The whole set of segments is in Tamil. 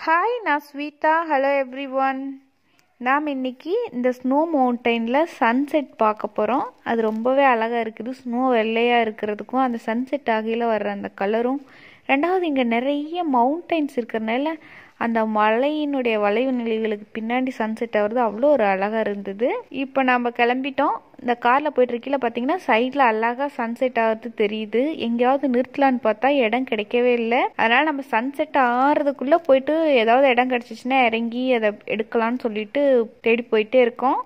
ஹாய் நான் ஸ்வீதா ஹலோ எவ்ரி ஒன் நாம் இன்னைக்கு இந்த ஸ்னோ மவுண்டெயினில் சன்செட் பார்க்க போகிறோம் அது ரொம்பவே அழகாக இருக்குது ஸ்னோ வெள்ளையாக இருக்கிறதுக்கும் அந்த சன்செட் ஆகையில் வர்ற அந்த கலரும் ரெண்டாவது இங்கே நிறைய மவுண்டெயின்ஸ் இருக்கிறனால அந்த மலையினுடைய வளைவு நிலைகளுக்கு பின்னாடி சன்செட் ஆகிறது அவ்வளோ ஒரு அழகாக இருந்தது இப்போ நம்ம கிளம்பிட்டோம் இந்த காரில் போயிட்டு இருக்கையில் பார்த்தீங்கன்னா சைடில் அழகாக சன்செட் ஆகிறது தெரியுது எங்கேயாவது நிறுத்தலான்னு பார்த்தா இடம் கிடைக்கவே இல்லை அதனால் நம்ம சன்செட் ஆகிறதுக்குள்ளே போயிட்டு ஏதாவது இடம் கிடச்சிச்சின்னா இறங்கி அதை எடுக்கலாம்னு சொல்லிட்டு தேடி போயிட்டே இருக்கோம்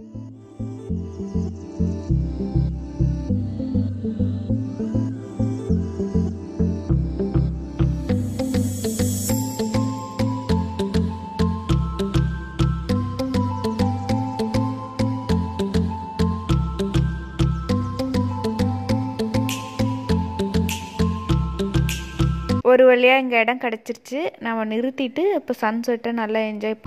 ஒரு வழியாக இங்கே இடம் கிடச்சிருச்சு நம்ம நிறுத்திட்டு இப்போ சன்செட்டை நல்லா என்ஜாய்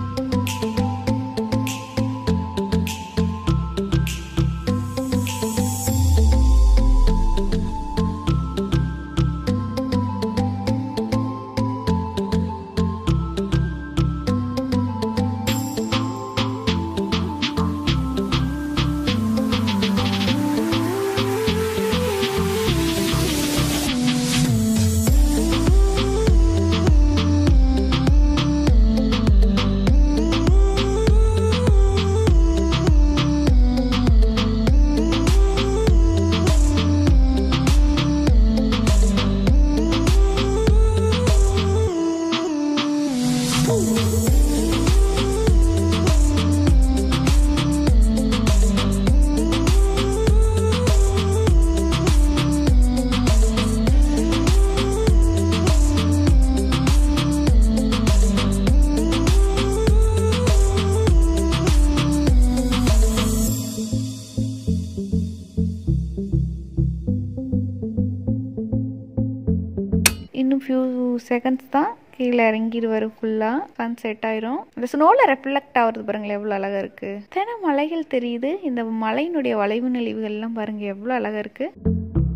இன்னும் ஃபியூ செகண்ட்ஸ் தான் கீழே இறங்கிடுவார் ஃபுல்லாக சன் செட் ஆயிரும் இந்த ஸ்னோவில் ரெஃப்ளெக்ட் ஆகுறது பாருங்களேன் எவ்வளோ அழகாக இருக்குது தின மலைகள் தெரியுது இந்த மலையினுடைய வளைவு நெளிவுகள்லாம் பாருங்கள் எவ்வளோ அழகாக இருக்குது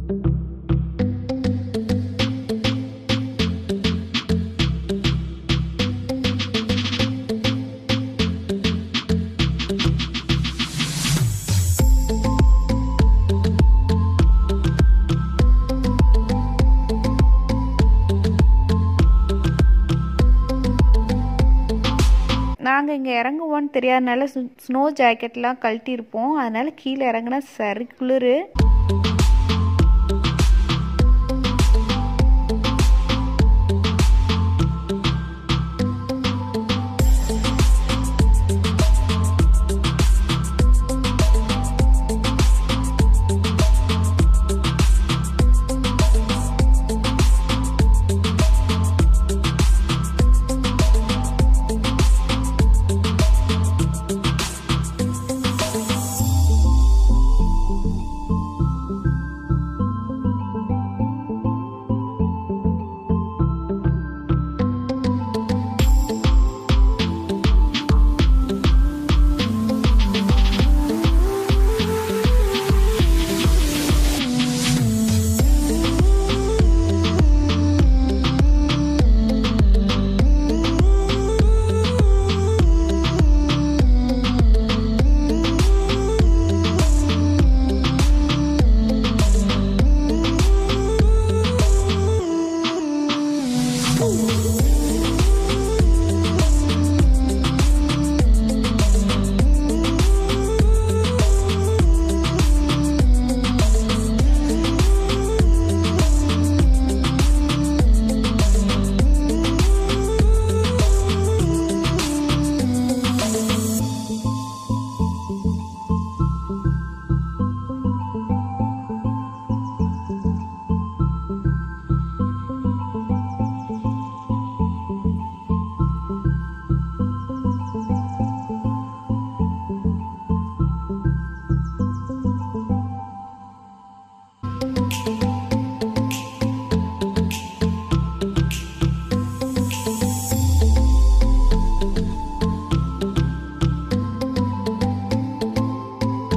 நாங்கள் இங்கே இறங்குவோன்னு தெரியாதனால ஸ்னோ ஜாக்கெட்லாம் கழட்டியிருப்போம் அதனால் கீழே இறங்குனா சரி குளிர்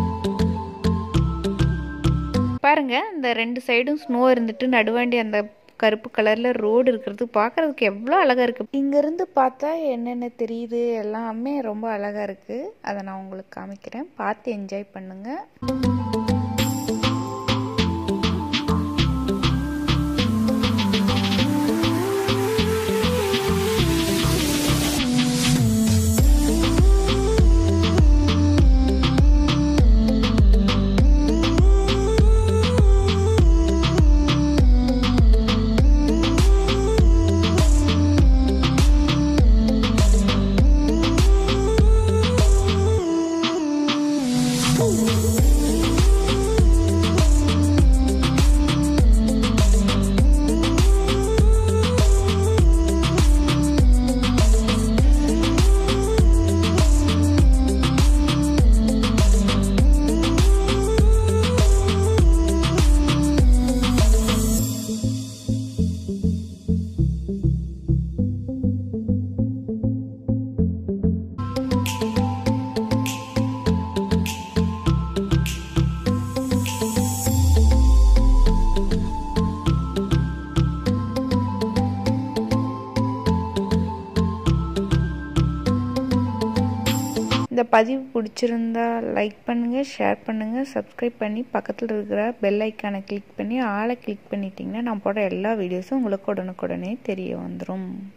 பாருங்க இந்த ரெண்டு சைடும் ஸ்னோ இருந்துட்டு நடுவாண்டி அந்த கருப்பு கலரில் ரோடு இருக்கிறது பார்க்குறதுக்கு எவ்வளோ அழகாக இருக்குது இங்கேருந்து பார்த்தா என்னென்ன தெரியுது எல்லாமே ரொம்ப அழகாக இருக்குது அதை நான் உங்களுக்கு காமிக்கிறேன் பார்த்து என்ஜாய் பண்ணுங்கள் இந்த பதிவு பிடிச்சிருந்தா லைக் பண்ணுங்கள் ஷேர் பண்ணுங்கள் சப்ஸ்கிரைப் பண்ணி பக்கத்தில் இருக்கிற பெல் ஐக்கானை கிளிக் பண்ணி ஆளை கிளிக் பண்ணிட்டீங்கன்னா நான் போடுற எல்லா வீடியோஸும் உங்களுக்கு உடனுக்குடனே தெரிய வந்துடும்